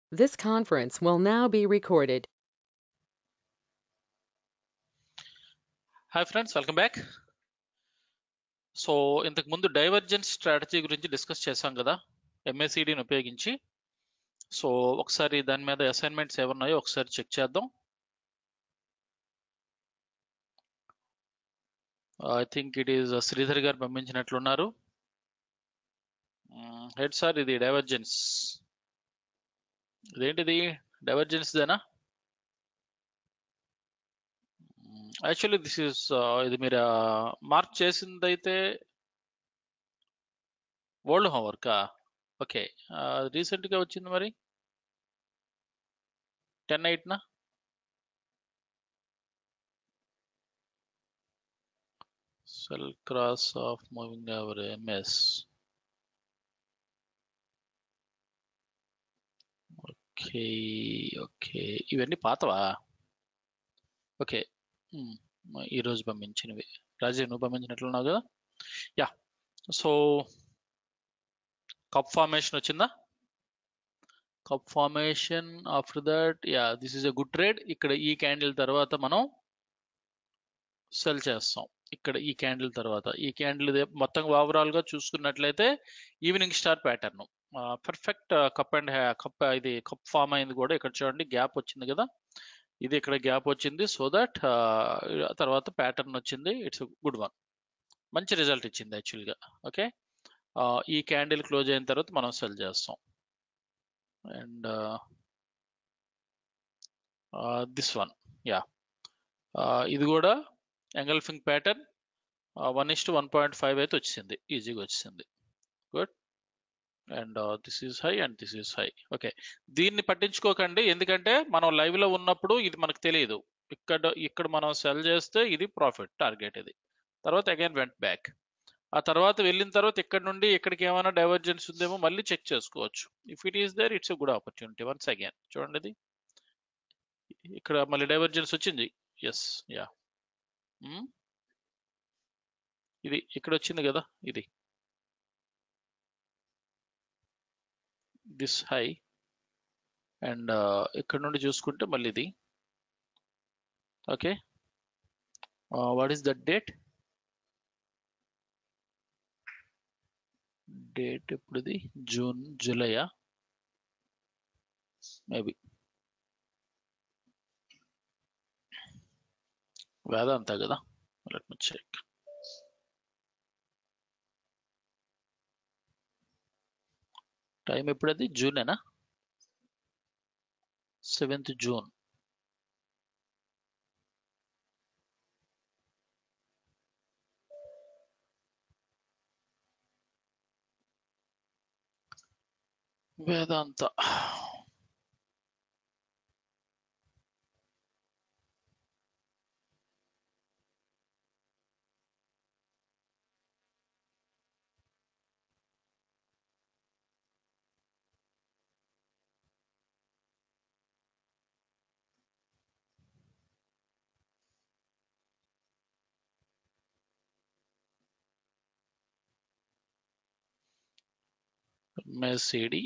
This conference will now be recorded. Hi friends welcome back so ఇంతకు ముందు divergence strategy గురించి discuss చేశాం కదా ఎంఎస్సిడిని ఉపయోగించి సో ఒకసారి దాని మీద అసైన్మెంట్స్ ఏమున్నాయో ఒకసారి చెక్ చేద్దాం I think it is Sridhar garu పంపించినట్లున్నారు హెడ్ సార్ ఇది డైవర్జెన్స్ ఇదేంటిది డైవర్జెన్స్ దేనా యాక్చువల్లీ దిస్ ఇస్ ఇది మీరు మార్క్ చేసింది అయితే వరల్డ్ హోంవర్కా ఓకే రీసెంట్గా వచ్చింది మరి టెన్ ఎయిట్నా sell cross of moving our MS okay okay ఇవన్నీ పాతవా ఓకే ఈరోజు పంపించినవి రాజీవ్ నువ్వు పంపించినట్లున్నావు కదా యా సో కప్ ఫార్మేషన్ వచ్చిందా cup formation after that yeah this is a good trade ఇక్కడ ఈ క్యాండిల్ తర్వాత మనం సెల్ చేస్తాం ఇక్కడ ఈ క్యాండిల్ తర్వాత ఈ క్యాండిల్ మొత్తం ఓవరాల్ గా చూసుకున్నట్లయితే evening star pattern perfect cup and cup ఇది కప్ ఫామ్ అయింది కూడా ఇక్కడ చూడండి గ్యాప్ వచ్చింది కదా ఇది ఇక్కడ గ్యాప్ వచ్చింది సో దట్ తర్వాత ప్యాటర్న్ వచ్చింది ఇట్స్ గుడ్ వన్ మంచి రిజల్ట్ ఇచ్చింది యాక్చువల్గా ఓకే ఈ క్యాండిల్ క్లోజ్ అయిన తర్వాత మనం సెల్ చేస్తాం అండ్ దిస్ వన్ యా ఇది కూడా ఎంగల్ఫింగ్ ప్యాటర్న్ వన్ ఇస్ట్ వన్ పాయింట్ ఫైవ్ అయితే వచ్చింది ఈజీగా వచ్చింది good and this is high and this is high okay దీన్ని పట్టించుకోకండి ఎందుకంటే మనం లైవ్ లో ఉన్నప్పుడు ఇది మనకు తెలియదు ఇక్కడ ఇక్కడ మనం సెల్ చేస్తే ఇది ప్రాఫిట్ టార్గెట్ ఇది తర్వాత అగైన్ వెంట్ బ్యాక్ ఆ తర్వాత వెళ్ళిన తర్వాత ఇక్కడ నుండి ఇక్కడికి ఏమైనా డైవర్జెన్స్ ఉందేమో మళ్ళీ చెక్ చేసుకోవచ్చు if it is there it's a good opportunity once again చూడండి ఇది ఇక్కడ మళ్ళీ డైవర్జెన్స్ వచ్చింది ఎస్ యా ఇది ఇక్కడ వచ్చింది కదా ఇది దిస్ హై అండ్ ఇక్కడ నుండి చూసుకుంటే మళ్ళీ ఇది okay what is that date date ఎప్పుడుది జూన్ జూలైయా మేబీ వేదాంత కదా లెట్ మీ చెక్ టైం ఎప్పుడది జూనేనా seventh June Vedanta MACD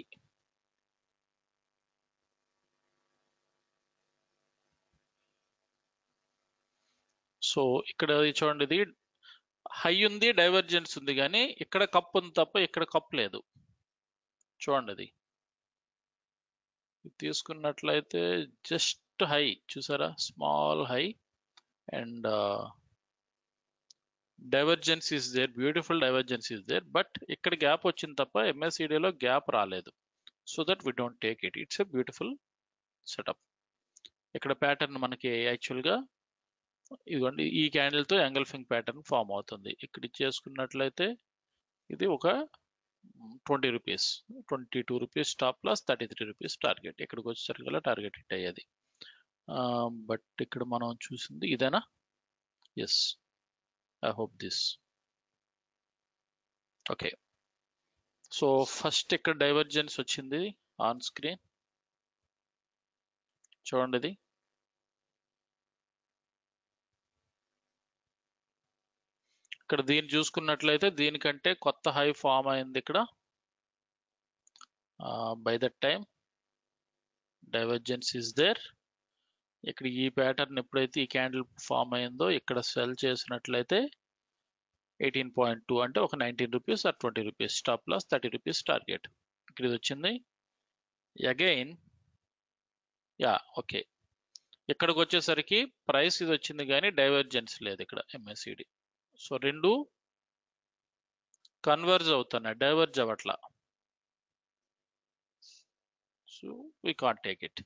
so ఇక్కడ చూడండి ఇది హై ఉంది డైవర్జెన్స్ ఉంది కానీ ఇక్కడ కప్ ఉంది తప్ప ఇక్కడ కప్ లేదు చూడండి అది తీసుకున్నట్లయితే జస్ట్ హై చూసారా small high and divergence is there beautiful divergence is there but ఇక్కడ గ్యాప్ వచ్చింది తప్ప ఎంఎస్సిడిలో గ్యాప్ రాలేదు so that we don't take it it's a beautiful setup ఇక్కడ ప్యాటర్న్ మనకి యాక్చువల్గా ఇదిగోండి ఈ క్యాండిల్తో యాంగల్ఫింగ్ ప్యాటర్న్ ఫామ్ అవుతుంది ఇక్కడ చేసుకున్నట్లయితే ఇది ఒక twenty rupees twenty two rupees top plus thirty three rupees target ఇక్కడికి వచ్చేసరికి టార్గెట్ హిట్ అయ్యేది బట్ ఇక్కడ మనం చూసింది ఇదేనా yes I hope this okay so first ఇక్కడ డైవర్జెన్స్ వచ్చింది ఆన్ స్క్రీన్ చూడండి ఇది ఇక్కడ దీన్ని చూసుకున్నట్లయితే దీనికంటే కొత్త హై ఫామ్ అయింది ఇక్కడ by that time divergence is there ఇక్కడ ఈ ప్యాటర్న్ ఎప్పుడైతే ఈ క్యాండిల్ ఫామ్ అయిందో ఇక్కడ సెల్ చేసినట్లయితే ఎయిటీన్ పాయింట్ టూ అంటే ఒక nineteen rupees or twenty rupees stop loss thirty rupees target ఇక్కడ ఇది వచ్చింది అగైన్ యా ఓకే ఇక్కడికి వచ్చేసరికి ప్రైస్ ఇది వచ్చింది కానీ డైవర్జెన్స్ లేదు ఇక్కడ ఎంఎస్సిడి సో రెండు కన్వర్జ్ అవుతున్నాయి డైవర్జ్ అవ్వట్లా so we can't take it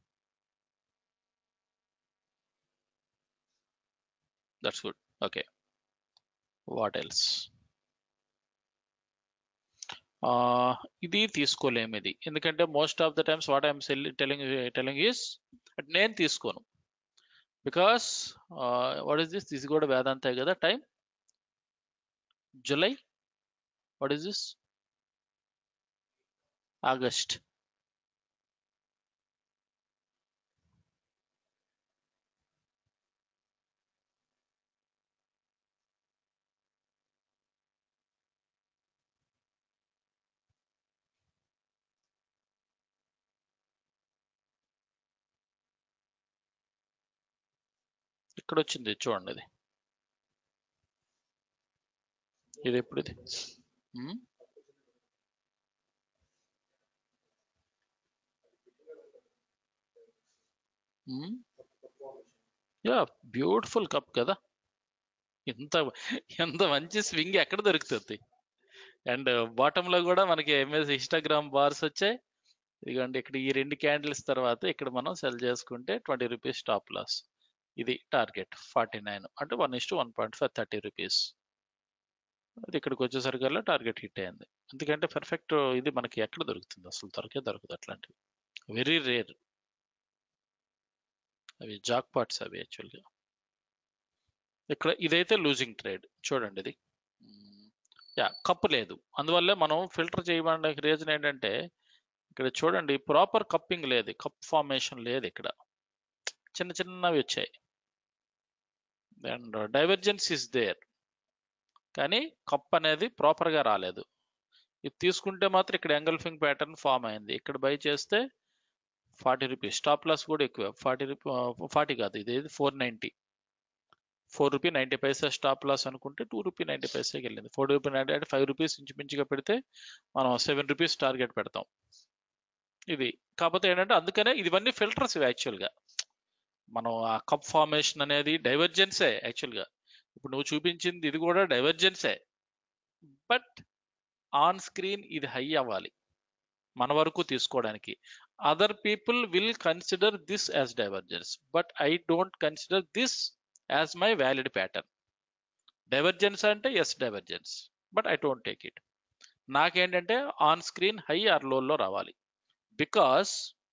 that's good okay what else ఇది తీసుకోలేము ఇది ఎందుకంటే most of the times what I'm sell telling telling is నేను తీసుకోను because what is this this కూడా వేదాంతే కదా time July what is this August ఇక్కడ వచ్చింది చూడండి ఇది ఇది ఎప్పుడు ఇది um, um, yeah beautiful cup కదా ఇంత ఎంత మంచి స్వింగ్ ఎక్కడ దొరుకుతుంది అండ్ బాటమ్ లో కూడా మనకి ఎంఎస్ ఇన్స్టాగ్రామ్ బార్స్ వచ్చాయి ఇదిగోండి ఇక్కడ ఈ రెండు క్యాండిల్స్ తర్వాత ఇక్కడ మనం సెల్ చేసుకుంటే ట్వంటీ రూపీస్ స్టాప్ లాస్ ఇది టార్గెట్ ఫార్టీ నైన్ అంటే one is to one point five thirty rupees అది ఇక్కడికి వచ్చేసరికల్లా టార్గెట్ హిట్ అయింది ఎందుకంటే పర్ఫెక్ట్ ఇది మనకి ఎక్కడ దొరుకుతుంది అసలు దొరకే దొరకదు అట్లాంటివి వెరీ రేర్ అవి జాక్ పాట్స్ అవి యాక్చువల్గా ఇక్కడ ఇదైతే లూజింగ్ ట్రేడ్ చూడండి ఇది యా కప్పు లేదు అందువల్లే మనం ఫిల్టర్ చేయడానికి రీజన్ ఏంటంటే ఇక్కడ చూడండి ప్రాపర్ కప్పింగ్ లేదు కప్ ఫార్మేషన్ లేదు ఇక్కడ చిన్న చిన్నవి వచ్చాయి అండ్ డైవర్జెన్స్ ఇస్ దేర్ కానీ కప్ అనేది ప్రాపర్ గా రాలేదు ఇది తీసుకుంటే మాత్రం ఇక్కడ ఎంగల్ఫింగ్ ప్యాటర్న్ ఫామ్ అయింది ఇక్కడ బై చేస్తే ఫార్టీ రూపీస్ స్టాప్ లాస్ కూడా ఎక్కువ ఫార్టీ రూపీ ఫార్టీ కాదు ఇది four ninety four rupee ninety paisa stop loss అనుకుంటే టూ రూపీ నైంటీ పైసాకి వెళ్ళింది ఫోర్ రూపీ నైంటీ అంటే ఫైవ్ రూపీస్ ఇంచుమించుగా పెడితే మనం సెవెన్ రూపీస్ టార్గెట్ పెడతాం ఇది కాకపోతే ఏంటంటే అందుకనే ఇవన్నీ ఫిల్టర్స్ యాక్చువల్గా మనం ఆ కప్ ఫార్మేషన్ అనేది డైవర్జెన్సే యాక్చువల్గా ఇప్పుడు నువ్వు చూపించింది ఇది కూడా డైవర్జెన్సే బట్ ఆన్ స్క్రీన్ ఇది హై అవ్వాలి మన వరకు తీసుకోవడానికి other people will consider this as divergence but I don't consider this as my valid pattern divergence అంటే yes divergence but I don't take it నాకేంటంటే ఆన్ స్క్రీన్ హై ఆర్ లోలో రావాలి because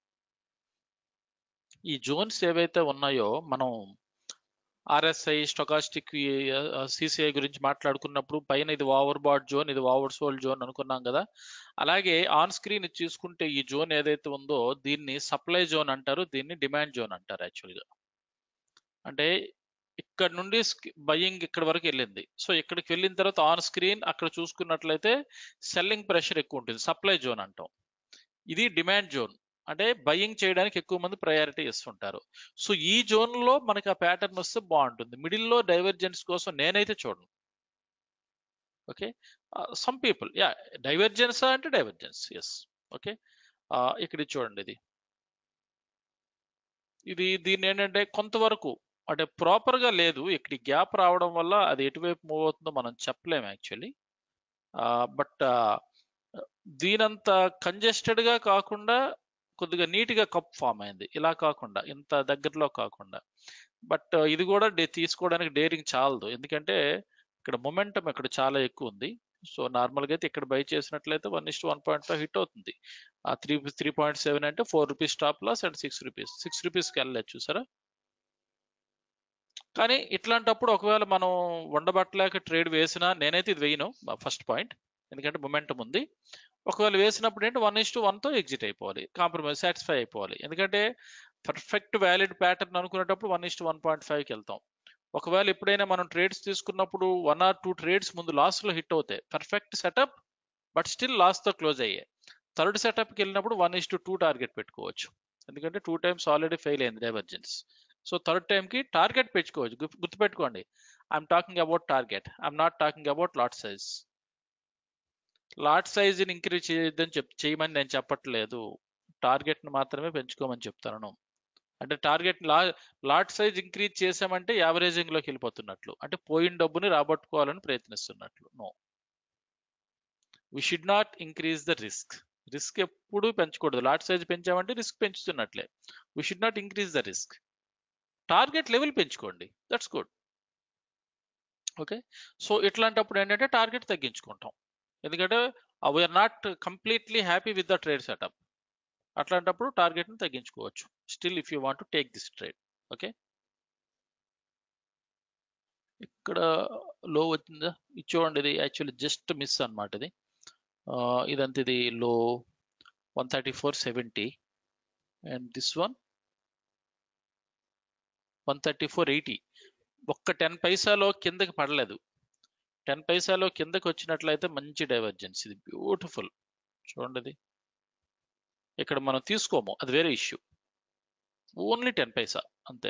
ఈ జోన్స్ ఏవైతే ఉన్నాయో మనం ఆర్ఎస్ఐ స్టొకాస్టిక్ సిసిఐ గురించి మాట్లాడుకున్నప్పుడు పైన ఇది ఓవర్ బాడ్ జోన్ ఇది ఓవర్ సోల్డ్ జోన్ అనుకున్నాం కదా అలాగే ఆన్ స్క్రీన్ చూసుకుంటే ఈ జోన్ ఏదైతే ఉందో దీన్ని సప్లై జోన్ అంటారు దీన్ని డిమాండ్ జోన్ అంటారు యాక్చువల్గా అంటే ఇక్కడ నుండి బయ్యింగ్ ఇక్కడ వరకు వెళ్ళింది సో ఇక్కడికి వెళ్ళిన తర్వాత ఆన్ స్క్రీన్ అక్కడ చూసుకున్నట్లయితే సెల్లింగ్ ప్రెషర్ ఎక్కువ ఉంటుంది సప్లై జోన్ అంటాం ఇది డిమాండ్ జోన్ అంటే బయ్యింగ్ చేయడానికి ఎక్కువ మంది ప్రయారిటీ ఇస్తుంటారు సో ఈ జోన్ లో మనకి ఆ ప్యాటర్న్ వస్తే బాగుంటుంది మిడిల్ లో డైవర్జెన్స్ కోసం నేనైతే చూడను okay some people yeah divergence అంటే డైవర్జెన్స్ ఎస్ ఓకే ఇక్కడ ఇది చూడండి ఇది ఇది దీన్ని ఏంటంటే కొంతవరకు అంటే ప్రాపర్ గా లేదు ఇక్కడ గ్యాప్ రావడం వల్ల అది ఎటువైపు మూవ్ అవుతుందో మనం చెప్పలేము యాక్చువల్లీ బట్ దీనంత కంజెస్టెడ్ గా కాకుండా కొద్దిగా నీట్ గా కప్ ఫామ్ అయింది ఇలా కాకుండా ఇంత దగ్గరలో కాకుండా బట్ ఇది కూడా డే తీసుకోవడానికి డేరింగ్ చాలదు ఎందుకంటే ఇక్కడ మొమెంటం ఇక్కడ చాలా ఎక్కువ ఉంది సో నార్మల్గా అయితే ఇక్కడ బై చేసినట్లయితే వన్ ఇస్ట్ వన్ పాయింట్ ఫైవ్ హిట్ అవుతుంది ఆ త్రీ త్రీ పాయింట్ సెవెన్ అంటే four rupees top loss and six rupees six రూపీస్కి వెళ్ళలేదు చూసారా కానీ ఇట్లాంటప్పుడు ఒకవేళ మనం ఉండబట్టలేక ట్రేడ్ వేసినా నేనైతే ఇది వేయను ఫస్ట్ పాయింట్ ఎందుకంటే మొమెంటం ఉంది ఒకవేళ వేసినప్పుడు ఏంటి వన్ ఇస్ టు వన్తో ఎగ్జిట్ అయిపోవాలి కాంప్రమైజ్ సాటిస్ఫై అయిపోవాలి ఎందుకంటే పర్ఫెక్ట్ వ్యాలిడ్ ప్యాటర్న్ అనుకునేటప్పుడు one is to one point ఫైవ్కి వెళ్తాం ఒకవేళ ఎప్పుడైనా మనం ట్రేడ్స్ తీసుకున్నప్పుడు వన్ ఆర్ టూ ట్రేడ్స్ ముందు లాస్ట్లో హిట్ అవుతాయి పర్ఫెక్ట్ సెటప్ బట్ స్టిల్ లాస్తో క్లోజ్ అయ్యాయి థర్డ్ సెటప్కి వెళ్ళినప్పుడు one is to two target పెట్టుకోవచ్చు ఎందుకంటే టూ టైమ్స్ ఆల్రెడీ ఫెయిల్ అయింది డైవర్జెన్స్ సో థర్డ్ టైంకి టార్గెట్ పెంచుకోవచ్చు గుర్తు- గుర్తుపెట్టుకోండి I'm talking about target I'm not talking about lot size lot సైజ్ని ఇంక్రీజ్ చేయొద్దని చెప్ చేయమని నేను చెప్పట్లేదు టార్గెట్ని మాత్రమే పెంచుకోమని చెప్తాను అంటే టార్గెట్ లా లాట్ సైజ్ ఇంక్రీజ్ చేసామంటే యావరేజింగ్లోకి వెళ్ళిపోతున్నట్లు అంటే పోయిన డబ్బుని రాబట్టుకోవాలని ప్రయత్నిస్తున్నట్లు no we should not increase the risk risk ఎప్పుడు పెంచకూడదు లాట్ సైజ్ పెంచామంటే రిస్క్ పెంచుతున్నట్లే we should not increase the risk target level పెంచుకోండి దట్స్ గుడ్ ఓకే సో ఇట్లాంటప్పుడు ఏంటంటే టార్గెట్ తగ్గించుకుంటాం ఎందుకంటే we're not completely happy with the trade setup అట్లాంటప్పుడు టార్గెట్ని తగ్గించుకోవచ్చు still if you want to take this trade okay ఇక్కడ లో వచ్చిందా ఇది చూడండి ఇది యాక్చువల్లీ జస్ట్ మిస్ అన్నమాట ఇది ఆ, ఇదంతా ఇది low one thirty four seventy and this one one thirty four eighty ఒక్క టెన్ పైసాలో కిందకి పడలేదు టెన్ పైసాలో కిందకి వచ్చినట్లయితే మంచి డైవర్జెన్స్ ఇది బ్యూటిఫుల్ చూడండి ఇది ఇక్కడ మనం తీసుకోము అది వేరే ఇష్యూ ఓన్లీ టెన్ పైసా అంతే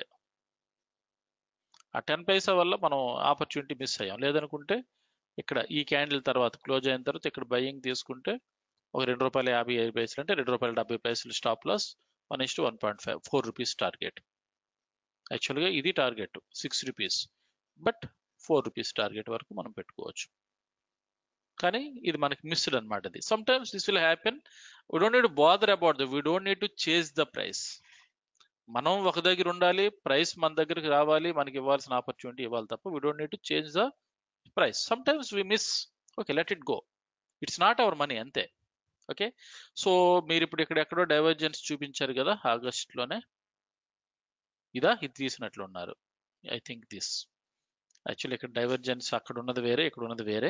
ఆ టెన్ పైసా వల్ల మనం ఆపర్చునిటీ మిస్ అయ్యాం లేదనుకుంటే ఇక్కడ ఈ క్యాండిల్ తర్వాత క్లోజ్ అయిన తర్వాత ఇక్కడ బయ్యింగ్ తీసుకుంటే ఒక రెండు రూపాయల యాభై ఐదు పైసలు అంటే రెండు రూపాయల డెబ్బై పైసలు stop loss one is one point five four rupees target యాక్చువల్గా ఇది target six rupees but four rupees target వరకు మనం పెట్టుకోవచ్చు కానీ ఇది మనకి మిస్డ్ అనమాట ఇది sometimes this will happen we don't need bother about the we don't need to chase the price మనం ఒక దగ్గర ఉండాలి ప్రైస్ మన దగ్గరికి రావాలి మనకి ఇవ్వాల్సిన ఆపర్చునిటీ ఇవ్వాలి తప్ప we don't need to change the price sometimes we miss okay let it go it's not our money అంతే ఓకే సో మీరు ఇప్పుడు ఇక్కడ ఎక్కడో డైవర్జెన్స్ చూపించారు కదా ఆగస్ట్లోనే ఇదా ఇది తీసినట్లు ఉన్నారు ఐ థింక్ దిస్ యాక్చువల్లీ ఇక్కడ డైవర్జెన్స్ అక్కడ ఉన్నది వేరే ఇక్కడ ఉన్నది వేరే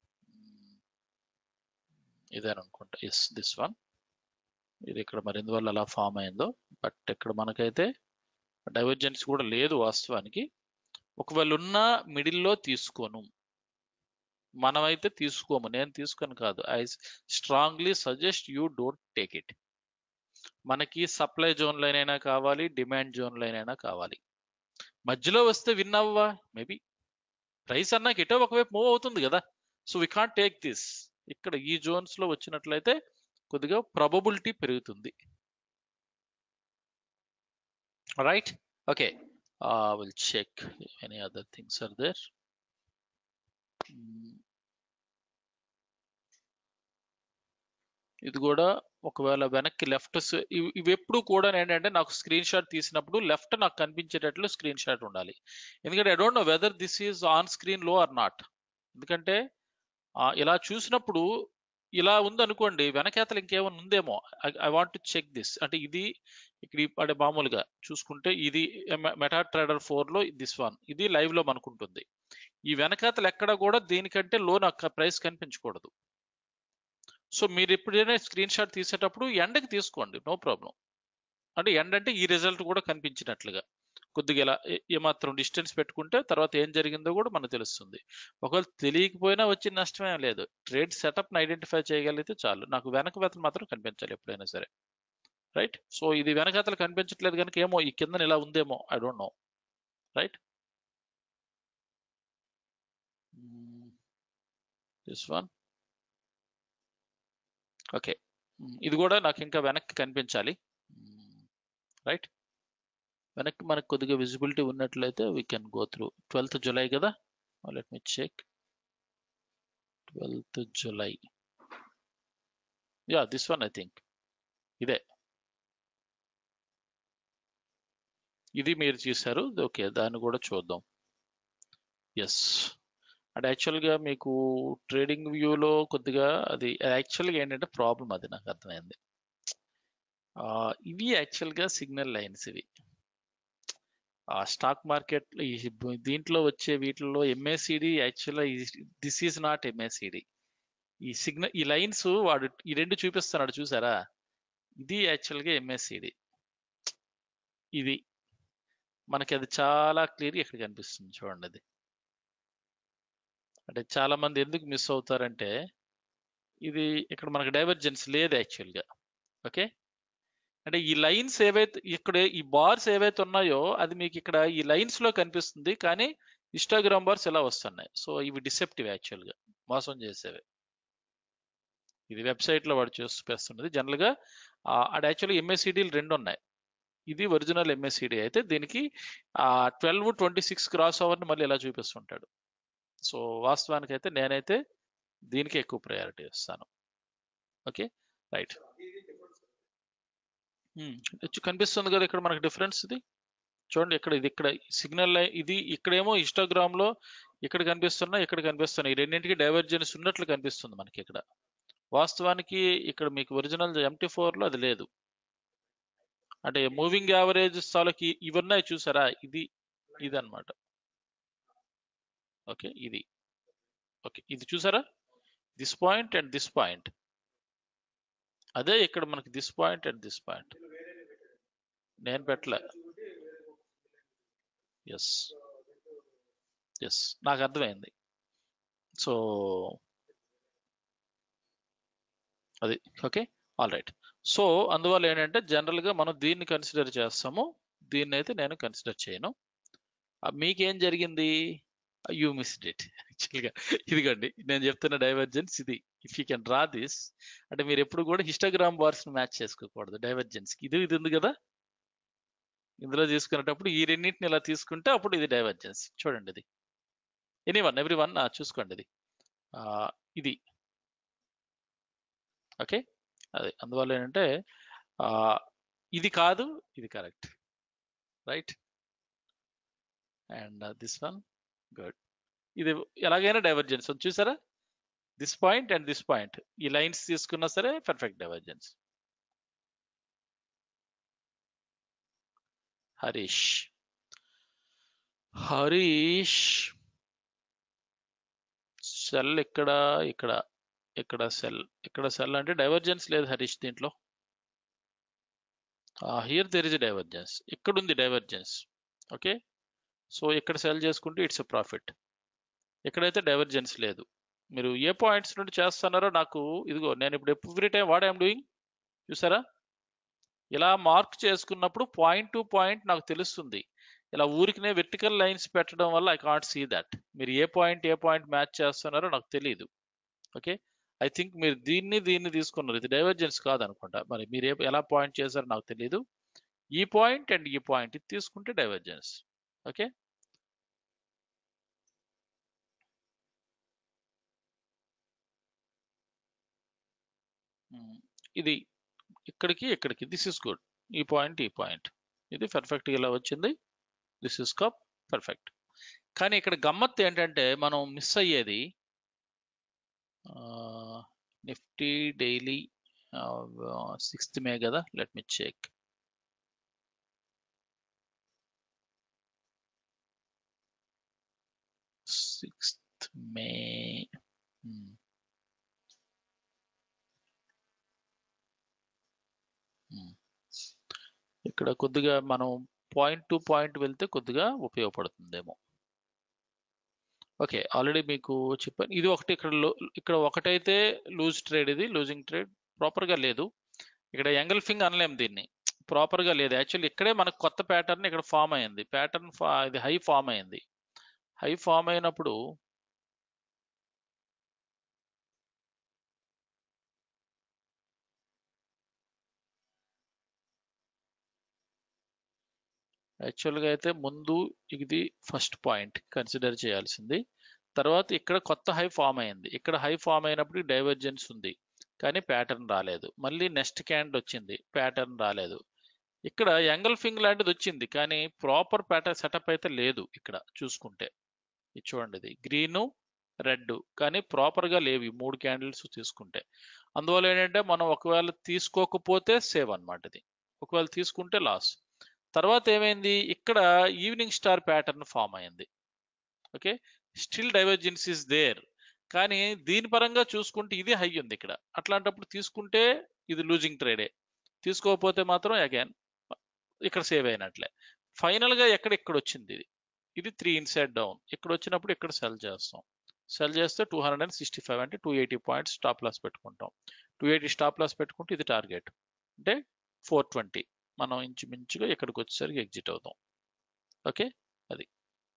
ఇదే అనుకుంటా ఎస్ దిస్ వన్ ఇది ఇక్కడ మరి ఎందువల్ల అలా ఫామ్ అయిందో బట్ ఇక్కడ మనకైతే డైవర్జెన్స్ కూడా లేదు వాస్తవానికి ఒకవేళ ఉన్న మిడిల్లో తీసుకోను మనమైతే తీసుకోము నేను తీసుకొని కాదు I strongly suggest you don't take it మనకి సప్లై జోన్లోనైనా కావాలి డిమాండ్ జోన్లోనైనా కావాలి మధ్యలో వస్తే విన్ అవ్వా మేబీ ప్రైస్ అన్నాక ఎటో ఒకవైపు మూవ్ అవుతుంది కదా so we can't take this ఇక్కడ ఈ జోన్స్ లో వచ్చినట్లయితే కొద్దిగా ప్రాబబిలిటీ పెరుగుతుంది right okay will check any other things are there ఇది కూడా ఒకవేళ వెనక్కి లెఫ్ట్ ఇవి ఎప్పుడు కూడా ఏంటంటే నాకు స్క్రీన్ షాట్ తీసినప్పుడు లెఫ్ట్ నాకు కనిపించేటట్లు స్క్రీన్ షాట్ ఉండాలి ఎందుకంటే I don't know whether this is on screen లో ఆర్ నాట్ ఎందుకంటే ఆ, ఇలా చూసినప్పుడు ఇలా ఉందనుకోండి వెనకేతలు ఇంకేమైనా ఉందేమో I want to check this అంటే ఇది ఇక్కడ ఈ- అంటే మామూలుగా చూసుకుంటే ఇది మెటా ట్రేడర్ ఫోర్ లో దిస్ వన్ ఇది లైవ్ లో మనకుంటుంది ఈ వెనకాతలు ఎక్కడ కూడా దీనికంటే లో నాకు ప్రైస్ కనిపించకూడదు సో మీరు ఎప్పుడైనా స్క్రీన్ షాట్ తీసేటప్పుడు ఎండకి తీసుకోండి నో ప్రాబ్లం అంటే ఎండ్ అంటే ఈ రిజల్ట్ కూడా కనిపించినట్లుగా కొద్దిగా ఇలా ఏ- ఏమాత్రం డిస్టెన్స్ పెట్టుకుంటే తర్వాత ఏం జరిగిందో కూడా మనకు తెలుస్తుంది ఒకవేళ తెలియకపోయినా వచ్చిన నష్టమే లేదు ట్రేడ్ సెటప్ని ఐడెంటిఫై చేయగలిగితే చాలు నాకు వెనక వెతలు మాత్రం కనిపించాలి ఎప్పుడైనా సరే రైట్ సో ఇది వెనకతలు కనిపించట్లేదు కనుక ఏమో ఈ కింద ఇలా ఉందేమో I don't know right this one okay ఇది కూడా నాకు ఇంకా వెనక్కి కనిపించాలి రైట్ వెనక్కి మనకు కొద్దిగా విజిబిలిటీ ఉన్నట్లయితే we can go through twelfth July కదా let me check twelfth July yeah this one I think ఇదే ఇది మీరు చూసారు ఓకే దాన్ని కూడా చూద్దాం ఎస్ అంటే యాక్చువల్గా మీకు ట్రేడింగ్ వ్యూలో కొద్దిగా అది యాక్చువల్గా ఏంటంటే ప్రాబ్లం అది నాకు అర్థమైంది ఆ, ఇవి యాక్చువల్గా సిగ్నల్ లైన్స్ ఇవి ఆ స్టాక్ మార్కెట్ దీంట్లో వచ్చే వీటిల్లో ఎంఏసిడి యాక్చువల్గా దిస్ ఈజ్ నాట్ ఎంఏసిడి ఈ సిగ్నల్ ఈ లైన్స్ వాడు ఈ రెండు చూపిస్తున్నాడు చూసారా ఇది యాక్చువల్గా ఎంఎస్సిడి ఇది మనకి అది చాలా క్లియర్ ఇక్కడ కనిపిస్తుంది చూడండి అది అంటే చాలా మంది ఎందుకు మిస్ అవుతారంటే ఇది ఇక్కడ మనకు డైవర్జెన్స్ లేదు యాక్చువల్గా ఓకే అంటే ఈ లైన్స్ ఏవైతే ఇక్కడ ఈ బార్స్ ఏవైతే ఉన్నాయో అది మీకు ఇక్కడ ఈ లైన్స్ లో కనిపిస్తుంది కానీ ఇన్స్టాగ్రామ్ బార్స్ ఇలా వస్తున్నాయి సో ఇవి డిసెప్టివ్ యాక్చువల్ గా మోసం చేసేవి ఇది వెబ్సైట్ లో వాడు చూపిస్తున్నది జనరల్ గా అది యాక్చువల్గా ఎంఎస్సిడీలు రెండు ఉన్నాయి ఇది ఒరిజినల్ ఎంఎస్సిడి అయితే దీనికి ఆ ట్వెల్వ్ ట్వంటీ సిక్స్ క్రాస్ ఓవర్ని మళ్ళీ ఇలా చూపిస్తుంటాడు సో వాస్తవానికి అయితే నేనైతే దీనికి ఎక్కువ ప్రయారిటీ ఇస్తాను ఓకే రైట్ కనిపిస్తుంది కదా ఇక్కడ మనకు డిఫరెన్స్ ఇది చూడండి ఇక్కడ ఇది ఇక్కడ సిగ్నల్ ఇది ఇక్కడేమో ఇన్స్టాగ్రామ్ లో ఇక్కడ కనిపిస్తున్నా ఇక్కడ కనిపిస్తున్నాయి ఈ రెండింటికి డైవర్జెన్స్ ఉన్నట్లు కనిపిస్తుంది మనకి ఇక్కడ వాస్తవానికి ఇక్కడ మీకు ఒరిజినల్ ఎంటీ లో అది లేదు అంటే మూవింగ్ యావరేజ్ స్థాలకి ఇవన్నీ చూసారా ఇది ఇది అనమాట ఓకే ఇది ఓకే ఇది చూసారా this point and this point అదే ఇక్కడ మనకి this point and this point నేను పెట్టలే ఎస్ ఎస్ నాకు అర్థమైంది సో అది ఓకే ఆల్ రైట్ సో అందువల్ల ఏంటంటే జనరల్గా మనం దీన్ని కన్సిడర్ చేస్తాము దీన్ని అయితే నేను కన్సిడర్ చేయను మీకేం జరిగింది యూ మిస్డ్ ఇట్ యాక్చువల్గా ఇదిగోండి నేను చెప్తున్న డైవర్జెన్స్ ఇది if you can draw this అంటే మీరు ఎప్పుడు కూడా హిస్టాగ్రామ్ బార్స్ మ్యాచ్ చేసుకోకూడదు డైవర్జెన్స్ ఇది ఇది ఉంది కదా ఇందులో తీసుకునేటప్పుడు ఈ రెండింటిని ఇలా తీసుకుంటే అప్పుడు ఇది డైవర్జెన్స్ చూడండి ఇది ఎనీ వన్ ఎవ్రీ వన్ చూసుకోండి ఇది ఇది ఓకే అదే అందువల్ల ఏంటంటే ఇది కాదు ఇది correct right and this one good ఇది ఎలాగైనా డైవర్జెన్స్ చూసారా this point and this point ఈ లైన్స్ తీసుకున్నా సరే perfect divergence Harish Harish sell ఇక్కడ ఇక్కడ ఇక్కడ సెల్ ఇక్కడ సెల్ అంటే డైవర్జెన్స్ లేదు హరీష్ దీంట్లో హియర్ దెర్ ఇస్ డైవర్జెన్స్ ఇక్కడ ఉంది డైవర్జెన్స్ ఓకే సో ఇక్కడ సెల్ చేసుకుంటే ఇట్స్ ఎ ప్రాఫిట్ ఎక్కడైతే డైవర్జెన్స్ లేదు మీరు ఏ పాయింట్స్ నుండి చేస్తున్నారో నాకు ఇదిగో నేను ఇప్పుడు every time what I'm doing చూసారా ఇలా మార్క్ చేసుకున్నప్పుడు పాయింట్ టు పాయింట్ నాకు తెలుస్తుంది ఇలా ఊరికినే వెర్టికల్ లైన్స్ పెట్టడం వల్ల ఐ కాంట్ సీ దట్ మీరు ఏ పాయింట్ ఏ పాయింట్ మ్యాచ్ చేస్తున్నారో నాకు తెలియదు ఓకే ఐ థింక్ మీరు దీన్ని దీన్ని తీసుకున్నారు ఇది డైవర్జెన్స్ కాదనుకుంటా మరి మీరు ఏ- ఎలా పాయింట్ చేశారో నాకు తెలియదు ఈ పాయింట్ అండ్ ఈ పాయింట్ ఇది తీసుకుంటే డైవర్జెన్స్ ఓకే ఇది ఇక్కడికి ఇక్కడికి దిస్ ఇస్ గుడ్ ఈ పాయింట్ ఈ పాయింట్ ఇది పర్ఫెక్ట్ ఇలా వచ్చింది దిస్ ఇస్ కప్ పర్ఫెక్ట్ కానీ ఇక్కడ గమ్మత్తు ఏంటంటే మనం మిస్ అయ్యేది నిఫ్టీ డైలీ సిక్స్త్ మే కదా let me check sixth May ఇక్కడ కొద్దిగా మనం పాయింట్ టు పాయింట్ వెళ్తే కొద్దిగా ఉపయోగపడుతుందేమో ఓకే ఆల్రెడీ మీకు చెప్పాను ఇది ఒకటి ఇక్కడ లో- ఇక్కడ ఒకటైతే లూజ్ ట్రేడ్ ఇది లూజింగ్ ట్రేడ్ ప్రాపర్గా లేదు ఇక్కడ ఎంగల్ఫింగ్ అనలేం దీన్ని ప్రాపర్గా లేదు యాక్చువల్లీ ఇక్కడే మనకు కొత్త ప్యాటర్న్ ఇక్కడ ఫామ్ అయింది ప్యాటర్న్ ఇది హై ఫామ్ అయింది హై ఫామ్ అయినప్పుడు యాక్చువల్గా అయితే ముందు ఇది ఫస్ట్ పాయింట్ కన్సిడర్ చేయాల్సింది తర్వాత ఇక్కడ కొత్త హై ఫామ్ అయింది ఇక్కడ హై ఫామ్ అయినప్పుడు డైవర్జెన్స్ ఉంది కానీ ప్యాటర్న్ రాలేదు మళ్ళీ నెక్స్ట్ క్యాండ్ వచ్చింది ప్యాటర్న్ రాలేదు ఇక్కడ ఎంగల్ఫింగ్ లాంటిది వచ్చింది కానీ ప్రాపర్ ప్యాటర్న్ సెటప్ అయితే లేదు ఇక్కడ చూసుకుంటే ఇది చూడండి ఇది గ్రీను రెడ్ కానీ ప్రాపర్ గా లేవు ఈ మూడు క్యాండిల్స్ తీసుకుంటే అందువల్ల ఏంటంటే మనం ఒకవేళ తీసుకోకపోతే సేవ్ అన్నమాట ఇది ఒకవేళ తీసుకుంటే లాస్ తర్వాత ఏమైంది ఇక్కడ ఈవినింగ్ స్టార్ ప్యాటర్న్ ఫామ్ అయింది okay still divergence is there కానీ దీని పరంగా చూసుకుంటే ఇది హై ఉంది ఇక్కడ అట్లాంటప్పుడు తీసుకుంటే ఇది లూజింగ్ ట్రేడే తీసుకోకపోతే మాత్రం అగైన్ ఇక్కడ సేవ్ అయినట్లే ఫైనల్ గా ఎక్కడ ఇక్కడ వచ్చింది ఇది ఇది త్రీ ఇన్సైడ్ డౌన్ ఇక్కడ వచ్చినప్పుడు ఇక్కడ సెల్ చేస్తాం సెల్ చేస్తే two hundred and sixty five అంటే two eighty points stop loss పెట్టుకుంటాం టూ ఎయిటీ స్టాప్ లాస్ పెట్టుకుంటే ఇది టార్గెట్ అంటే ఫోర్ ట్వంటీ మనం ఇంచుమించుగా ఇక్కడికి వచ్చేసరికి ఎగ్జిట్ అవుతాం ఓకే అది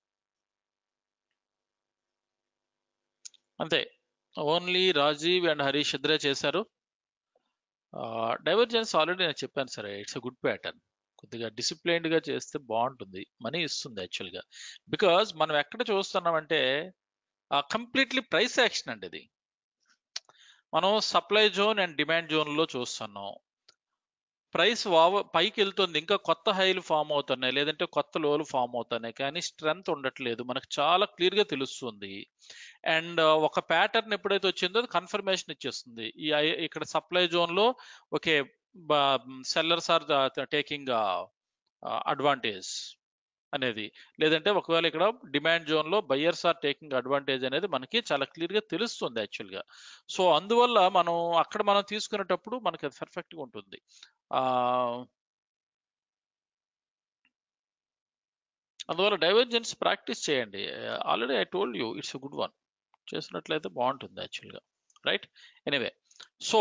అంతే ఓన్లీ రాజీవ్ అండ్ హరీష్ ఇద్దరే చేశారు డైవర్జెన్స్ ఆల్రెడీ నేను చెప్పాను సరే ఇట్స్ అ గుడ్ ప్యాటర్న్ కొద్దిగా డిసిప్లైన్డ్ గా చేస్తే బాగుంటుంది మనీ ఇస్తుంది యాక్చువల్గా బికాజ్ మనం ఎక్కడ చూస్తున్నామంటే కంప్లీట్లీ ప్రైస్ యాక్షన్ అండి ఇది మనం supply zone and demand zone లో చూస్తున్నాం ప్రైస్ వావ పైకి వెళ్తుంది ఇంకా కొత్త హైలు ఫామ్ అవుతున్నాయి లేదంటే కొత్త లోలు ఫామ్ అవుతున్నాయి కానీ స్ట్రెంగ్త్ ఉండట్లేదు మనకు చాలా క్లియర్ గా తెలుస్తుంది అండ్ ఒక ప్యాటర్న్ ఎప్పుడైతే వచ్చిందో అది కన్ఫర్మేషన్ ఇచ్చేస్తుంది ఈ ఐ- ఇక్కడ సప్లై జోన్ లో okay sellers are taking advantage అనేది లేదంటే ఒకవేళ ఇక్కడ డిమాండ్ జోన్ లో బయ్యర్స్ ఆర్ టేకింగ్ అడ్వాంటేజ్ అనేది మనకి చాలా క్లియర్ గా తెలుస్తుంది యాక్చువల్ గా సో అందువల్ల మనం అక్కడ మనం తీసుకునేటప్పుడు మనకి అది పర్ఫెక్ట్ గా ఉంటుంది ఆ అందువల్ల డైవర్జెన్స్ ప్రాక్టీస్ చేయండి already I told you it's good one చేసినట్లయితే బాగుంటుంది యాక్చువల్గా రైట్ ఎనీవే సో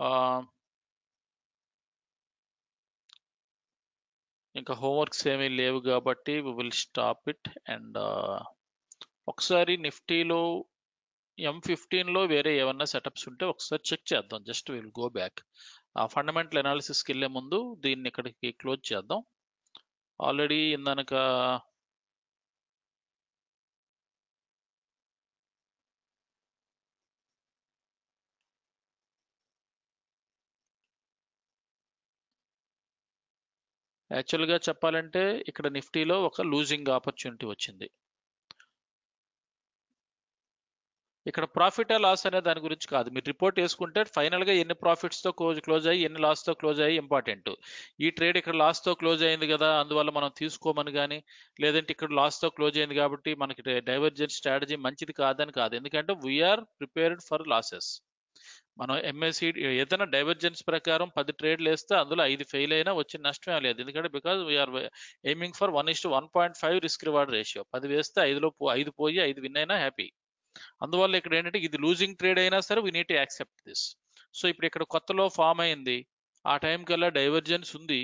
ఇంకా హోంవర్క్స్ ఏమీ లేవు కాబట్టి we will stop it and ఒకసారి నిఫ్టీలో ఎం ఫిఫ్టీన్లో వేరే ఏమన్నా సెటప్స్ ఉంటే ఒకసారి చెక్ చేద్దాం జస్ట్ విల్ గో బ్యాక్ ఆ ఫండమెంటల్ అనాలిసిస్కి వెళ్ళే ముందు దీన్ని ఇక్కడికి క్లోజ్ చేద్దాం ఆల్రెడీ ఇందనక యాక్చువల్గా చెప్పాలంటే ఇక్కడ నిఫ్టీలో ఒక లూజింగ్ ఆపర్చునిటీ వచ్చింది ఇక్కడ ప్రాఫిట్ లాస్ అనే దాని గురించి కాదు మీరు రిపోర్ట్ వేసుకుంటే ఫైనల్ గా ఎన్ని ప్రాఫిట్స్ తో క్లోజ్ క్లోజ్ అయ్యి ఎన్ని లాస్ తో క్లోజ్ అయ్యి ఇంపార్టెంట్ ఈ ట్రేడ్ ఇక్కడ లాస్ తో క్లోజ్ అయింది కదా అందువల్ల మనం తీసుకోమని కానీ లేదంటే ఇక్కడ లాస్ తో క్లోజ్ అయింది కాబట్టి మనకి డైవర్జెంట్ స్ట్రాటజీ మంచిది కాదని కాదు ఎందుకంటే వీఆర్ ప్రిపేర్డ్ ఫర్ లాసెస్ మనం ఎంఎస్సి ఏదైనా డైవర్జెన్స్ ప్రకారం పది ట్రేడ్లు వేస్తే అందులో ఐదు ఫెయిల్ అయినా వచ్చిన నష్టం ఏం లేదు ఎందుకంటే because we're aiming for one is one point five risk reward ratio పది వేస్తే ఐదులో పో- ఐదు పోయి ఐదు విన్ అయినా హ్యాపీ అందువల్ల ఇక్కడ ఏంటంటే ఇది లూజింగ్ ట్రేడ్ అయినా సరే we need accept this so ఇప్పుడు ఇక్కడ కొత్తలో ఫామ్ అయింది ఆ టైం కల్లా డైవర్జెన్స్ ఉంది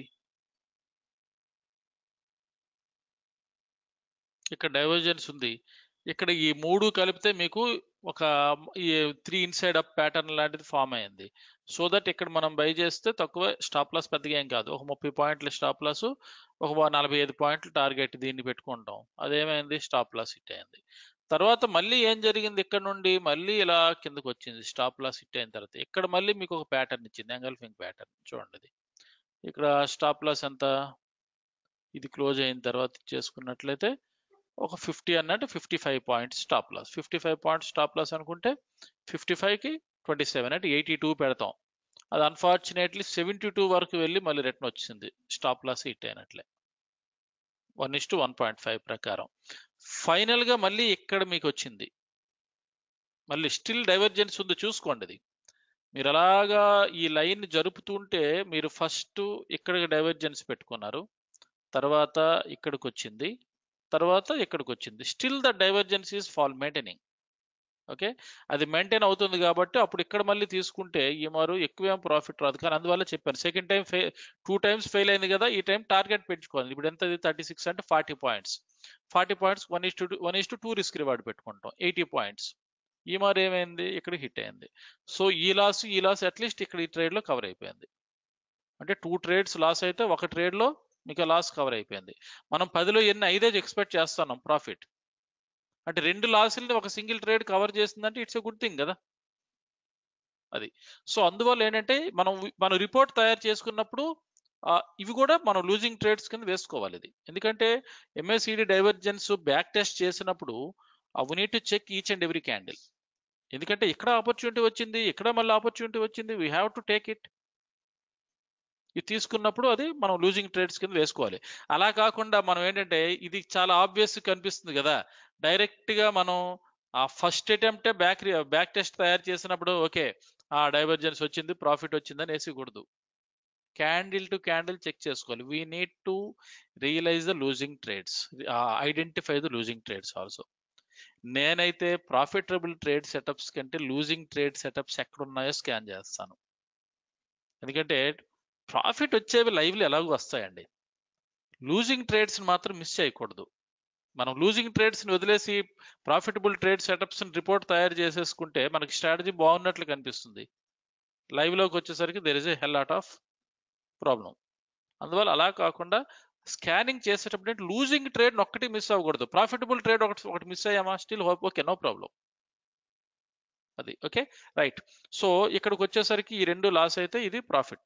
ఇక్కడ డైవర్జెన్స్ ఉంది ఇక్కడ ఈ మూడు కలిపితే మీకు ఒక ఈ త్రీ ఇన్సైడ్ అప్ ప్యాటర్న్ లాంటిది ఫామ్ అయింది సో దట్ ఇక్కడ మనం బై చేస్తే తక్కువ స్టాప్ లాస్ పెద్దగా ఏం కాదు ఒక ముప్పై పాయింట్ల స్టాప్ లాస్ ఒక నలభై ఐదు పాయింట్లు టార్గెట్ దీన్ని పెట్టుకుంటాం అదేమైంది స్టాప్ లాస్ హిట్ అయింది తర్వాత మళ్ళీ ఏం జరిగింది ఇక్కడ నుండి మళ్ళీ ఇలా కిందకు వచ్చింది స్టాప్ లాస్ హిట్ అయిన తర్వాత ఇక్కడ మళ్ళీ మీకు ఒక ప్యాటర్న్ ఇచ్చింది ఎంగల్ఫింగ్ ప్యాటర్న్ చూడండి ఇది ఇక్కడ స్టాప్ లాస్ ఎంత ఇది క్లోజ్ అయిన తర్వాత చేసుకున్నట్లయితే ఒక ఫిఫ్టీ అన్నట్టు fifty five points stop loss fifty five points stop loss అనుకుంటే ఫిఫ్టీ ఫైవ్కి ట్వంటీ సెవెన్ అంటే ఎయిటీ టూ పెడతాం అది అన్ఫార్చునేట్లీ సెవెంటీ టూ వరకు వెళ్ళి మళ్ళీ రిటర్న్ వచ్చింది స్టాప్ లాస్ హిట్ అయినట్లే one is to one point five ప్రకారం ఫైనల్ గా మళ్ళీ ఇక్కడ మీకు వచ్చింది మళ్ళీ స్టిల్ డైవర్జెన్స్ ఉంది చూసుకోండి అది మీరు అలాగా ఈ లైన్ జరుపుతుంటే మీరు ఫస్ట్ ఇక్కడ డైవర్జెన్స్ పెట్టుకున్నారు తర్వాత ఇక్కడికి వచ్చింది తర్వాత ఇక్కడికి వచ్చింది still the divergence is fall maintaining okay అది మెయింటైన్ అవుతుంది కాబట్టి అప్పుడు ఇక్కడ మళ్ళీ తీసుకుంటే ఈ మారు ఎక్కువేం ప్రాఫిట్ రాదు కానీ అందువల్ల చెప్పాను second time fail two times fail అయింది కదా ఈ టైం టార్గెట్ పెంచుకోవాలి ఇప్పుడు ఎంత థర్టీ సిక్స్ అంటే forty points forty points one is to one is to two risk reward పెట్టుకుంటాం ఎయిటీ పాయింట్స్ ఈ మారు ఏమైంది ఇక్కడ హిట్ అయింది సో ఈ లాస్ ఈ లాస్ అట్లీస్ట్ ఇక్కడ ఈ ట్రేడ్ లో కవర్ అయిపోయింది అంటే టూ ట్రేడ్స్ లాస్ అయితే ఒక ట్రేడ్ లో మీకు లాస్ కవర్ అయిపోయింది మనం పదిలో ఎన్ని ఐదే ఎక్స్పెక్ట్ చేస్తున్నాం ప్రాఫిట్ అంటే రెండు లాసుల్ని ఒక సింగిల్ ట్రేడ్ కవర్ చేస్తుందంటే ఇట్స్ ఎ గుడ్ థింగ్ కదా అది సో అందువల్ల ఏంటంటే మనం మనం రిపోర్ట్ తయారు చేసుకున్నప్పుడు ఆ, ఇవి కూడా మనం లూజింగ్ ట్రేడ్స్ కింద వేసుకోవాలి ఇది ఎందుకంటే ఎంఎస్సిడి డైవర్జెన్స్ బ్యాక్ టెస్ట్ చేసినప్పుడు we need to check each and every candle ఎందుకంటే ఇక్కడ ఆపర్చునిటీ వచ్చింది ఇక్కడ మళ్ళీ ఆపర్చునిటీ వచ్చింది we have to take it ఇది తీసుకున్నప్పుడు అది మనం లూజింగ్ ట్రేడ్స్ కింద వేసుకోవాలి అలా కాకుండా మనం ఏంటంటే ఇది చాలా ఆబ్వియస్ కనిపిస్తుంది కదా డైరెక్ట్ గా మనం ఆ ఫస్ట్ అటెంప్టే బ్యాక్ బ్యాక్ టెస్ట్ తయారు చేసినప్పుడు ఓకే ఆ డైవర్జెన్స్ వచ్చింది ప్రాఫిట్ వచ్చిందని వేసేకూడదు క్యాండిల్ టు క్యాండిల్ చెక్ చేసుకోవాలి we need to realize the losing trades identify the losing trades also నేనైతే ప్రాఫిటబుల్ ట్రేడ్ సెటప్స్ కంటే లూజింగ్ ట్రేడ్ సెటప్స్ ఎక్కడ ఉన్నాయో స్కాన్ చేస్తాను ఎందుకంటే ప్రాఫిట్ వచ్చేవి లైవ్లు ఎలాగో వస్తాయండి లూజింగ్ ట్రేడ్స్ మాత్రం మిస్ చేయకూడదు మనం లూజింగ్ ట్రేడ్స్ ని వదిలేసి ప్రాఫిటబుల్ ట్రేడ్ సెటప్స్ రిపోర్ట్ తయారు చేసేసుకుంటే మనకి స్ట్రాటజీ బాగున్నట్లు కనిపిస్తుంది లైవ్ లోకి వచ్చేసరికి there is a hell lot of problem అందువల్ల అలా కాకుండా స్కానింగ్ చేసేటప్పుడు లూజింగ్ ట్రేడ్ ఒక్కటి మిస్ అవ్వకూడదు ప్రాఫిటబుల్ ట్రేడ్ ఒకటి ఒకటి మిస్ అయ్యామా స్టిల్ ఓకే నో ప్రాబ్లం అది ఓకే రైట్ సో ఇక్కడికి వచ్చేసరికి ఈ రెండు లాస్ అయితే ఇది ప్రాఫిట్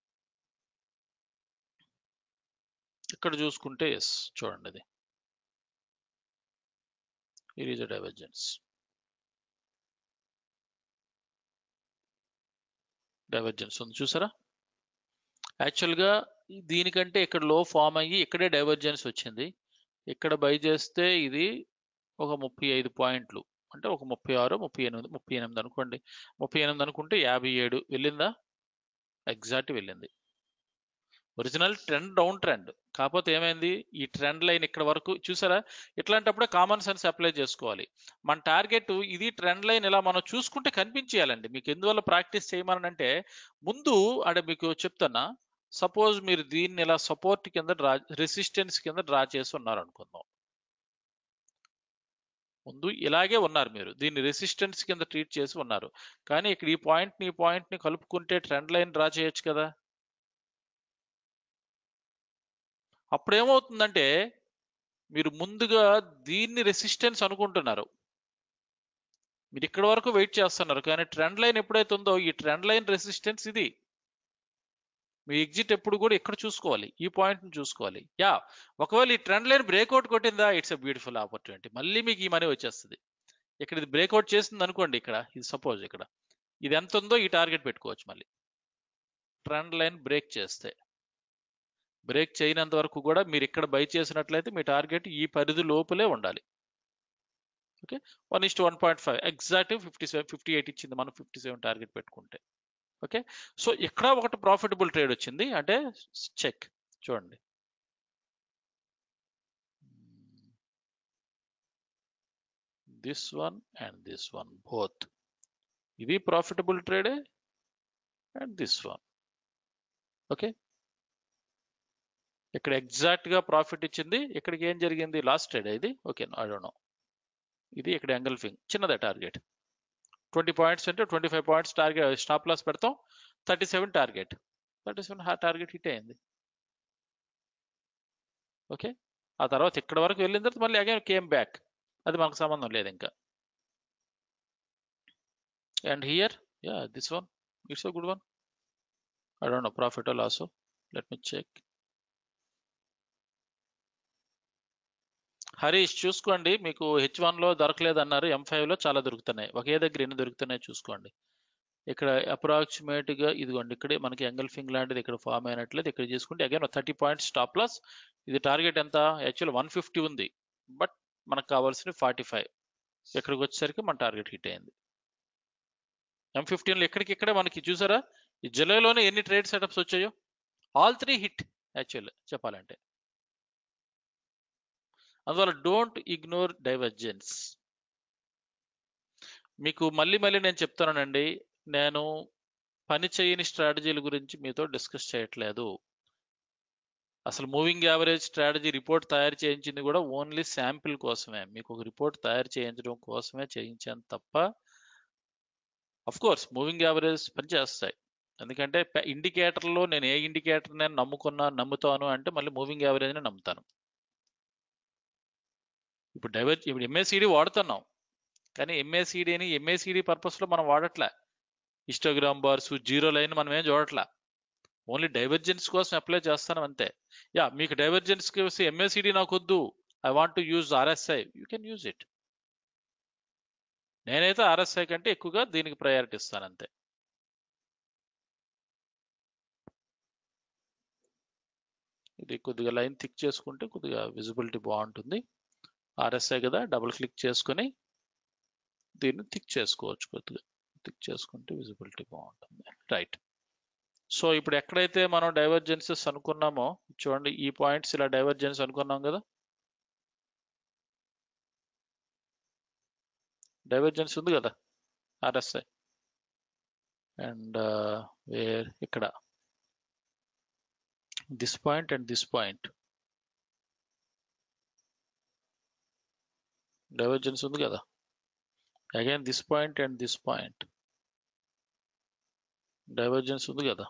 ఇక్కడ చూసుకుంటే ఎస్ చూడండి ఇది it is a divergence divergence ఉంది చూసారా యాక్చువల్గా దీనికంటే ఇక్కడ లో ఫామ్ అయ్యి ఇక్కడే డైవర్జెన్స్ వచ్చింది ఇక్కడ బై చేస్తే ఇది ఒక ముప్పై ఐదు పాయింట్లు అంటే ఒక ముప్పై ఆరు ముప్పై ఎనిమిది ముప్పై ఎనిమిది అనుకోండి ముప్పై ఎనిమిది అనుకుంటే యాభై ఏడు వెళ్ళిందా ఎగ్జాక్ట్ వెళ్ళింది ఒరిజినల్ ట్రెండ్ డౌన్ ట్రెండ్ కాకపోతే ఏమైంది ఈ ట్రెండ్ లైన్ ఇక్కడ వరకు చూసారా ఇట్లాంటప్పుడే కామన్ సెన్స్ అప్లై చేసుకోవాలి మన టార్గెట్ ఇది ట్రెండ్ లైన్ ఇలా మనం చూసుకుంటే కనిపించేయాలండి మీకు ఎందువల్ల ప్రాక్టీస్ చేయమని అంటే ముందు అంటే మీకు చెప్తున్నా సపోజ్ మీరు దీన్ని ఇలా సపోర్ట్ కింద డ్రా రెసిస్టెన్స్ కింద డ్రా చేసి ఉన్నారు అనుకుందాం ముందు ఇలాగే ఉన్నారు మీరు దీన్ని రెసిస్టెన్స్ కింద ట్రీట్ చేసి ఉన్నారు కానీ ఇక్కడ ఈ పాయింట్ ని ఈ పాయింట్ ని కలుపుకుంటే ట్రెండ్ లైన్ డ్రా చేయొచ్చు కదా అప్పుడు ఏమవుతుందంటే మీరు ముందుగా దీన్ని రెసిస్టెన్స్ అనుకుంటున్నారు మీరు ఇక్కడ వరకు వెయిట్ చేస్తున్నారు కానీ ట్రెండ్ లైన్ ఎప్పుడైతే ఉందో ఈ ట్రెండ్ లైన్ రెసిస్టెన్స్ ఇది మీ ఎగ్జిట్ ఎప్పుడు కూడా ఇక్కడ చూసుకోవాలి ఈ పాయింట్ ని చూసుకోవాలి యా ఒకవేళ ఈ ట్రెండ్ లైన్ బ్రేక్అవుట్ కొట్టిందా ఇట్స్ ఎ బ్యూటిఫుల్ ఆపర్చునిటీ మళ్ళీ మీకు ఈ మనీ వచ్చేస్తుంది ఇక్కడ ఇది బ్రేక్అవుట్ చేసింది అనుకోండి ఇక్కడ ఇది సపోజ్ ఇక్కడ ఇది ఎంత ఉందో ఈ టార్గెట్ పెట్టుకోవచ్చు మళ్ళీ ట్రెండ్ లైన్ బ్రేక్ చేస్తే బ్రేక్ చేయనంత వరకు కూడా మీరు ఇక్కడ బై చేసినట్లయితే మీ టార్గెట్ ఈ పరిధి లోపలే ఉండాలి ఓకే వన్ ఇస్ట్ one point five exact fifty seven fifty eight ఇచ్చింది మనం ఫిఫ్టీ సెవెన్ టార్గెట్ పెట్టుకుంటే ఓకే సో ఇక్కడ ఒకటి ప్రాఫిటబుల్ ట్రేడ్ వచ్చింది అంటే చెక్ చూడండి this one and this one both ఇది ప్రాఫిటబుల్ ట్రేడే అండ్ దిస్ వన్ ఓకే ఇక్కడ ఎగ్జాక్ట్ గా ప్రాఫిట్ ఇచ్చింది ఇక్కడికి ఏం జరిగింది లాస్ట్ ట్రేడ్ ఇది ఓకే ఐ డోంట్ నో ఇది ఇక్కడ ఎంగల్ఫింగ్ చిన్నదే టార్గెట్ ట్వంటీ పాయింట్స్ అంటే twenty five points target stop loss పెడతాం thirty seven target thirty seven target hit అయింది ఓకే ఆ తర్వాత ఇక్కడ వరకు వెళ్ళిన తర్వాత మళ్ళీ అగైన్ కేమ్ బ్యాక్ అది మనకు సంబంధం లేదు ఇంకా and here yeah this one it's a good one I don't know profit loss let me check Harish చూసుకోండి మీకు హెచ్ లో దొరకలేదు అన్నారు ఎం లో చాలా దొరుకుతున్నాయి ఒకే దగ్గర ఎన్ని దొరుకుతున్నాయి చూసుకోండి ఇక్కడ అప్రాక్సిమేట్ గా ఇదిగోండి ఇక్కడే మనకి ఎంగల్ఫింగ్ లాంటిది ఇక్కడ ఫామ్ అయినట్లేదు ఇక్కడ చూసుకుంటే again thirty points stop loss ఇది టార్గెట్ ఎంత యాక్చువల్ వన్ ఫిఫ్టీ ఉంది బట్ మనకు కావాల్సిన ఫార్టీ ఫైవ్ ఇక్కడికి వచ్చేసరికి మన టార్గెట్ హిట్ అయింది ఎం ఫిఫ్టీన్లో ఎక్కడికి ఇక్కడే మనకి చూసారా ఈ జులైలోనే ఎన్ని ట్రేడ్ సెటప్స్ వచ్చాయో ఆల్ త్రీ హిట్ యాక్చువల్ చెప్పాలంటే అందువల్ల డోంట్ ఇగ్నోర్ డైవర్జెన్స్ మీకు మళ్ళీ మళ్ళీ నేను చెప్తానండి నేను పని చేయని స్ట్రాటజీల గురించి మీతో డిస్కస్ చేయట్లేదు అసలు మూవింగ్ యావరేజ్ స్ట్రాటజీ రిపోర్ట్ తయారు చేయించింది కూడా ఓన్లీ శాంపిల్ కోసమే మీకు ఒక రిపోర్ట్ తయారు చేయించడం కోసమే చేయించాను తప్ప అఫ్ కోర్స్ మూవింగ్ యావరేజ్ పనిచేస్తాయి ఎందుకంటే ఇండికేటర్లో నేను ఏ ఇండికేటర్ నేను నమ్ముకున్నా నమ్ముతాను అంటే మళ్ళీ మూవింగ్ యావరేజ్ని నమ్ముతాను ఇప్పుడు డైవర్ ఇప్పుడు ఎంఏసిడి వాడుతున్నాం కానీ ఎంఏసిడిని ఎంఏసిడి పర్పస్లో మనం వాడట్లే ఇన్స్టాగ్రామ్ బార్స్ జీరో లైన్ మనం ఏం చూడట్లా ఓన్లీ డైవర్జెన్స్ కోసం అప్లై చేస్తాను అంతే యా మీకు డైవర్జెన్స్కి వస్తే ఎంఏసిడి నాకు వద్దు I want to use RSI you can use it నేనైతే ఆర్ఎస్ఐ కంటే ఎక్కువగా దీనికి ప్రయారిటీ ఇస్తాను అంతే ఇది కొద్దిగా లైన్ థిక్ చేసుకుంటే కొద్దిగా విజిబిలిటీ బాగుంటుంది ఆర్ఎస్ఐ కదా డబుల్ క్లిక్ చేసుకొని దీన్ని థిక్ చేసుకోవచ్చు కొద్దిగా థిక్ చేసుకుంటే విజిబిలిటీ బాగుంటుంది రైట్ సో ఇప్పుడు ఎక్కడైతే మనం డైవర్జెన్సెస్ అనుకున్నామో చూడండి ఈ పాయింట్స్ ఇలా డైవర్జెన్స్ అనుకున్నాం కదా డైవర్జెన్స్ ఉంది కదా ఆర్ఎస్ఐ అండ్ వేర్ ఇక్కడ this point and this point divergence ఉంది కదా again this point and this point divergence ఉంది కదా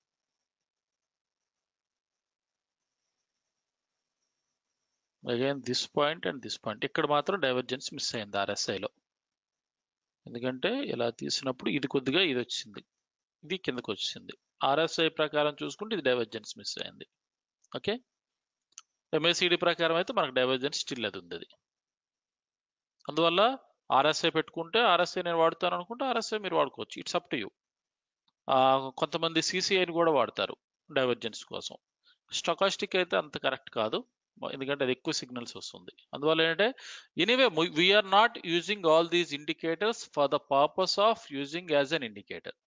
again this point and this point ఇక్కడ మాత్రం డైవర్జెన్స్ మిస్ అయింది ఆర్ఎస్ఐలో ఎందుకంటే ఇలా తీసినప్పుడు ఇది కొద్దిగా ఇది వచ్చింది ఇది కిందకు వచ్చింది ఆర్ఎస్ఐ ప్రకారం చూసుకుంటే ఇది డైవర్జెన్స్ మిస్ అయింది ఓకే ఎంఏసిడి ప్రకారం అయితే మనకు డైవర్జెన్స్ స్టిల్ అది ఉంది అది అందువల్ల ఆర్ఎస్ఐ పెట్టుకుంటే ఆర్ఎస్ఐ నేను వాడుతాను అనుకుంటే ఆర్ఎస్ఐ మీరు వాడుకోవచ్చు ఇట్స్ అప్ టు యూ కొంతమంది సిసిఐని కూడా వాడతారు డైవర్జెన్స్ కోసం స్టొకాస్టిక్ అయితే అంత కరెక్ట్ కాదు ఎందుకంటే అది ఎక్కువ సిగ్నల్స్ వస్తుంది అందువల్ల ఏంటంటే anyway we're not using all these indicators for the purpose of using as an indicator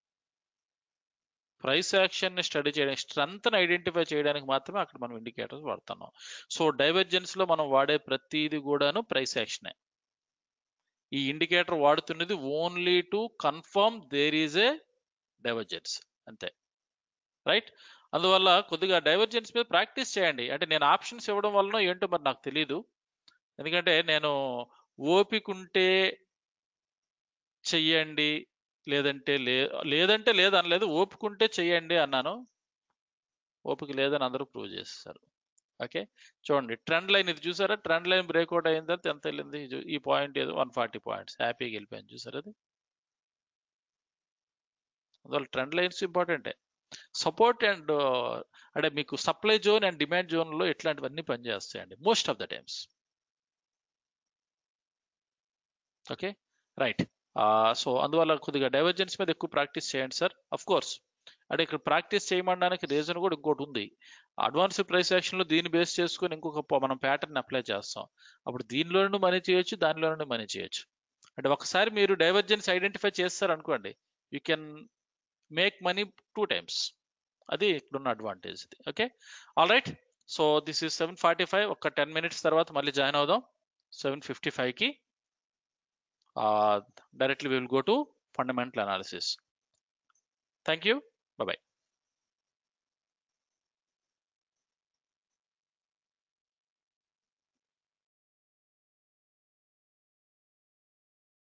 price action ని స్టడీ చేయడానికి స్ట్రెంత్ ఐడెంటిఫై చేయడానికి మాత్రమే అక్కడ మనం ఇండికేటర్స్ వాడుతున్నాం సో డైవర్జెన్స్ లో మనం వాడే ప్రతిది కూడాను ప్రైస్ యాక్షనే ఈ ఇండికేటర్ వాడుతున్నది only to confirm there is a divergence అంతే రైట్ అందువల్ల కొద్దిగా డైవర్జెన్స్ మీద ప్రాక్టీస్ చేయండి అంటే నేను ఆప్షన్స్ ఇవ్వడం వలన ఏంటో మరి నాకు తెలియదు ఎందుకంటే నేను ఓపిక ఉంటే చెయ్యండి లేదంటే లే లేదంటే లేదు అనలేదు ఓపిక ఉంటే చెయ్యండి అన్నాను ఓపిక లేదని అందరూ ప్రూవ్ చేస్తారు ఓకే చూడండి ట్రెండ్ లైన్ ఇది చూసారా ట్రెండ్ లైన్ బ్రేక్అవుట్ అయిన తర్వాత ఎంత వెళ్ళింది ఇది- ఈ పాయింట్ ఏదో వన్ ఫార్టీ పాయింట్స్ హ్యాపీగా వెళ్ళిపోయింది చూసారా అది అందువల్ల ట్రెండ్ లైన్స్ ఇంపార్టెంటే సపోర్ట్ అండ్ అంటే మీకు సప్లై జోన్ అండ్ డిమాండ్ జోన్లో ఇట్లాంటివన్నీ పనిచేస్తాయండి most of the times okay right so అందువల్ల కొద్దిగా డైవర్జెన్స్ మీద ఎక్కువ ప్రాక్టీస్ చేయండి సార్ అఫ్ కోర్స్ అంటే ఇక్కడ ప్రాక్టీస్ చేయమనడానికి రీజన్ కూడా ఇంకోటి ఉంది అడ్వాన్స్ ప్రైస్ యాక్షన్లో దీన్ని బేస్ చేసుకొని ఇంకొక ప- మనం ప్యాటర్న్ అప్లై చేస్తాం అప్పుడు దీనిలో నుండి మనీ చేయొచ్చు దానిలో నుండి మనీ చేయొచ్చు అంటే ఒకసారి మీరు డైవర్జెన్స్ ఐడెంటిఫై చేస్తారు అనుకోండి you can make money two times అది ఇక్కడున్న అడ్వాంటేజ్ ఇది okay all right so this is seven forty five ఒక టెన్ మినిట్స్ తర్వాత మళ్ళీ జాయిన్ అవుదాం సెవెన్ ఫిఫ్టీ ఫైవ్కి directly will go to fundamental analysis thank you bye